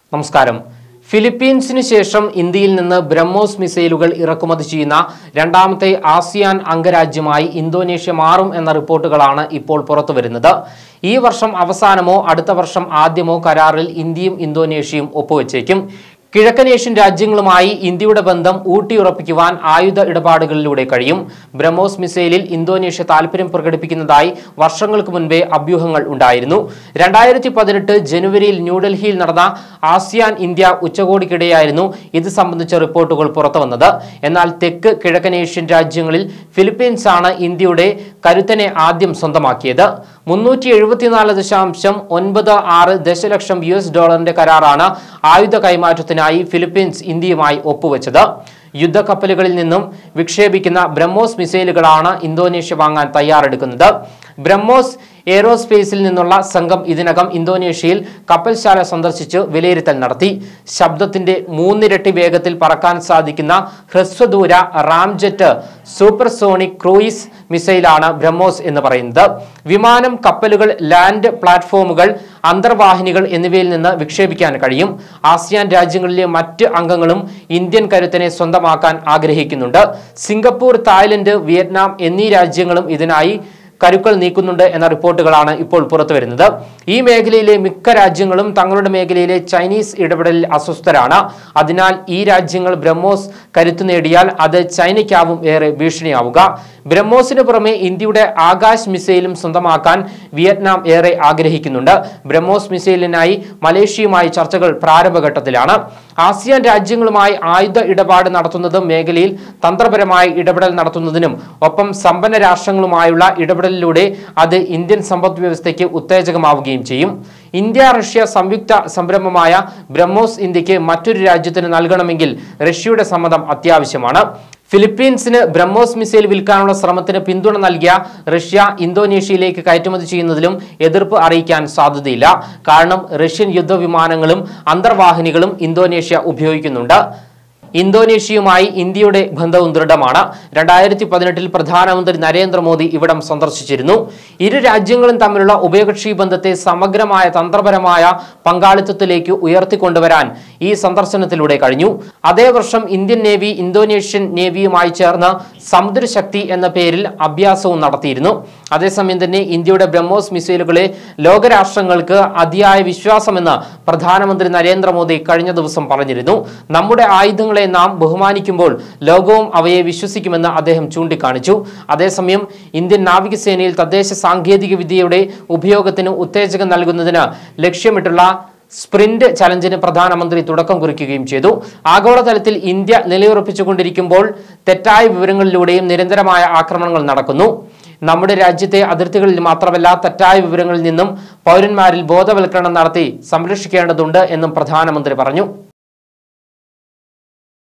നമസ്കാരം ഫിലിപ്പീൻസിന് ശേഷം ഇന്ത്യയിൽ നിന്ന് ബ്രഹ്മോസ് മിസൈലുകൾ ഇറക്കുമതി ചെയ്യുന്ന രണ്ടാമത്തെ ആസിയാൻ അംഗരാജ്യമായി ഇന്തോനേഷ്യ മാറും എന്ന റിപ്പോർട്ടുകളാണ് ഇപ്പോൾ പുറത്തുവരുന്നത് ഈ വർഷം അവസാനമോ അടുത്ത വർഷം ആദ്യമോ കരാറിൽ ഇന്ത്യയും ഇന്തോനേഷ്യയും ഒപ്പുവെച്ചേക്കും കിഴക്കൻ ഏഷ്യൻ രാജ്യങ്ങളുമായി ഇന്ത്യയുടെ ബന്ധം ഊട്ടിയുറപ്പിക്കുവാൻ ആയുധ ഇടപാടുകളിലൂടെ കഴിയും ബ്രഹ്മോസ് മിസൈലിൽ ഇന്തോനേഷ്യ താൽപര്യം പ്രകടിപ്പിക്കുന്നതായി വർഷങ്ങൾക്ക് മുൻപേ അഭ്യൂഹങ്ങൾ ഉണ്ടായിരുന്നു രണ്ടായിരത്തി പതിനെട്ട് ജനുവരിയിൽ ന്യൂഡൽഹിയിൽ നടന്ന ആസിയാൻ ഇന്ത്യ ഉച്ചകോടിക്കിടെയായിരുന്നു ഇത് സംബന്ധിച്ച റിപ്പോർട്ടുകൾ പുറത്തുവന്നത് എന്നാൽ തെക്ക് കിഴക്കൻ ഏഷ്യൻ രാജ്യങ്ങളിൽ ഫിലിപ്പീൻസ് ആണ് ഇന്ത്യയുടെ കരുത്തനെ ആദ്യം സ്വന്തമാക്കിയത് മുന്നൂറ്റി എഴുപത്തിനാല് ദശാംശം ഒൻപത് ആറ് ദശലക്ഷം യു എസ് ഡോളറിന്റെ കരാറാണ് ആയുധ കൈമാറ്റത്തിനായി ഫിലിപ്പീൻസ് ഇന്ത്യയുമായി ഒപ്പുവെച്ചത് യുദ്ധക്കപ്പലുകളിൽ നിന്നും വിക്ഷേപിക്കുന്ന ബ്രഹ്മോസ് മിസൈലുകളാണ് ഇന്തോനേഷ്യ വാങ്ങാൻ തയ്യാറെടുക്കുന്നത് ബ്രഹ്മോസ് എയ്റോസ്പേസിൽ നിന്നുള്ള സംഘം ഇതിനകം ഇന്തോനേഷ്യയിൽ കപ്പൽശാല സന്ദർശിച്ച് വിലയിരുത്തൽ നടത്തി ശബ്ദത്തിന്റെ മൂന്നിരട്ടി വേഗത്തിൽ പറക്കാൻ സാധിക്കുന്ന ഹ്രസ്വദൂര റാംജെറ്റ് സൂപ്പർസോണിക് ക്രൂയിസ് മിസൈലാണ് ബ്രഹ്മോസ് എന്ന് പറയുന്നത് വിമാനം കപ്പലുകൾ ലാൻഡ് പ്ലാറ്റ്ഫോമുകൾ അന്തർവാഹിനികൾ എന്നിവയിൽ നിന്ന് വിക്ഷേപിക്കാൻ കഴിയും ആസിയാൻ രാജ്യങ്ങളിലെ മറ്റ് അംഗങ്ങളും ഇന്ത്യൻ കരുത്തിനെ സ്വന്തമാക്കാൻ ആഗ്രഹിക്കുന്നുണ്ട് സിംഗപ്പൂർ തായ്ലൻഡ് വിയറ്റ്നാം എന്നീ രാജ്യങ്ങളും ഇതിനായി കരുക്കൾ നീക്കുന്നുണ്ട് എന്ന റിപ്പോർട്ടുകളാണ് ഇപ്പോൾ പുറത്തുവരുന്നത് ഈ മേഖലയിലെ മിക്ക രാജ്യങ്ങളും തങ്ങളുടെ മേഖലയിലെ ചൈനീസ് ഇടപെടലിൽ അസ്വസ്ഥരാണ് അതിനാൽ ഈ രാജ്യങ്ങൾ ബ്രഹ്മോസ് കരുത്തു നേടിയാൽ അത് ചൈനയ്ക്കാവും ഏറെ ഭീഷണിയാവുക ബ്രഹ്മോസിന് പുറമെ ഇന്ത്യയുടെ ആകാശ് മിസൈലും സ്വന്തമാക്കാൻ വിയറ്റ്നാം ഏറെ ആഗ്രഹിക്കുന്നുണ്ട് ബ്രഹ്മോസ് മിസൈലിനായി മലേഷ്യയുമായി ചർച്ചകൾ പ്രാരംഭഘട്ടത്തിലാണ് ആസിയാൻ രാജ്യങ്ങളുമായി ആയുധ ഇടപാട് നടത്തുന്നതും മേഖലയിൽ തന്ത്രപരമായി ഇടപെടൽ നടത്തുന്നതിനും ഒപ്പം സമ്പന്ന രാഷ്ട്രങ്ങളുമായുള്ള ഇടപെടലിലൂടെ അത് ഇന്ത്യൻ സമ്പദ് വ്യവസ്ഥയ്ക്ക് ഉത്തേജകമാവുകയും ചെയ്യും ഇന്ത്യ റഷ്യ സംയുക്ത സംരംഭമായ ബ്രഹ്മോസ് ഇന്ത്യക്ക് മറ്റൊരു രാജ്യത്തിന് നൽകണമെങ്കിൽ റഷ്യയുടെ സമ്മതം അത്യാവശ്യമാണ് ഫിലിപ്പീൻസിന് ബ്രഹ്മോസ് മിസൈൽ വിൽക്കാനുള്ള ശ്രമത്തിന് പിന്തുണ നൽകിയ റഷ്യ ഇന്തോനേഷ്യയിലേക്ക് കയറ്റുമതി ചെയ്യുന്നതിലും എതിർപ്പ് അറിയിക്കാൻ സാധ്യതയില്ല കാരണം റഷ്യൻ യുദ്ധവിമാനങ്ങളും അന്തർവാഹിനികളും ഇന്തോനേഷ്യ ഉപയോഗിക്കുന്നുണ്ട് ഇന്തോനേഷ്യയുമായി ഇന്ത്യയുടെ ബന്ധവും ദൃഢമാണ് രണ്ടായിരത്തി പതിനെട്ടിൽ പ്രധാനമന്ത്രി നരേന്ദ്രമോദി ഇവിടം സന്ദർശിച്ചിരുന്നു ഇരു രാജ്യങ്ങളും തമ്മിലുള്ള ഉഭയകക്ഷി ബന്ധത്തെ സമഗ്രമായ തന്ത്രപരമായ പങ്കാളിത്തത്തിലേക്ക് ഉയർത്തിക്കൊണ്ടുവരാൻ ഈ സന്ദർശനത്തിലൂടെ കഴിഞ്ഞു അതേ വർഷം ഇന്ത്യൻ നേവി ഇന്തോനേഷ്യൻ നേവിയുമായി ചേർന്ന് സമുദ്രശക്തി എന്ന പേരിൽ അഭ്യാസവും നടത്തിയിരുന്നു അതേസമയം തന്നെ ഇന്ത്യയുടെ ബ്രഹ്മോസ് മിസൈലുകളെ ലോകരാഷ്ട്രങ്ങൾക്ക് അതിയായ വിശ്വാസമെന്ന് പ്രധാനമന്ത്രി നരേന്ദ്രമോദി കഴിഞ്ഞ ദിവസം പറഞ്ഞിരുന്നു നമ്മുടെ ആയുധങ്ങളെ നാം ബഹുമാനിക്കുമ്പോൾ ലോകവും അവയെ വിശ്വസിക്കുമെന്ന് അദ്ദേഹം ചൂണ്ടിക്കാണിച്ചു അതേസമയം ഇന്ത്യൻ നാവികസേനയിൽ തദ്ദേശ സാങ്കേതിക വിദ്യയുടെ ഉപയോഗത്തിന് ഉത്തേജകം നൽകുന്നതിന് ലക്ഷ്യമിട്ടുള്ള സ്പ്രിന്റ് ചലഞ്ചിന് പ്രധാനമന്ത്രി തുടക്കം കുറിക്കുകയും ചെയ്തു ആഗോളതലത്തിൽ ഇന്ത്യ നിലയുറപ്പിച്ചുകൊണ്ടിരിക്കുമ്പോൾ തെറ്റായ വിവരങ്ങളിലൂടെയും നിരന്തരമായ ആക്രമണങ്ങൾ നടക്കുന്നു നമ്മുടെ രാജ്യത്തെ അതിർത്തികളിൽ മാത്രമല്ല തെറ്റായ വിവരങ്ങളിൽ നിന്നും പൗരന്മാരിൽ ബോധവൽക്കരണം നടത്തി സംരക്ഷിക്കേണ്ടതുണ്ട് എന്നും പ്രധാനമന്ത്രി പറഞ്ഞു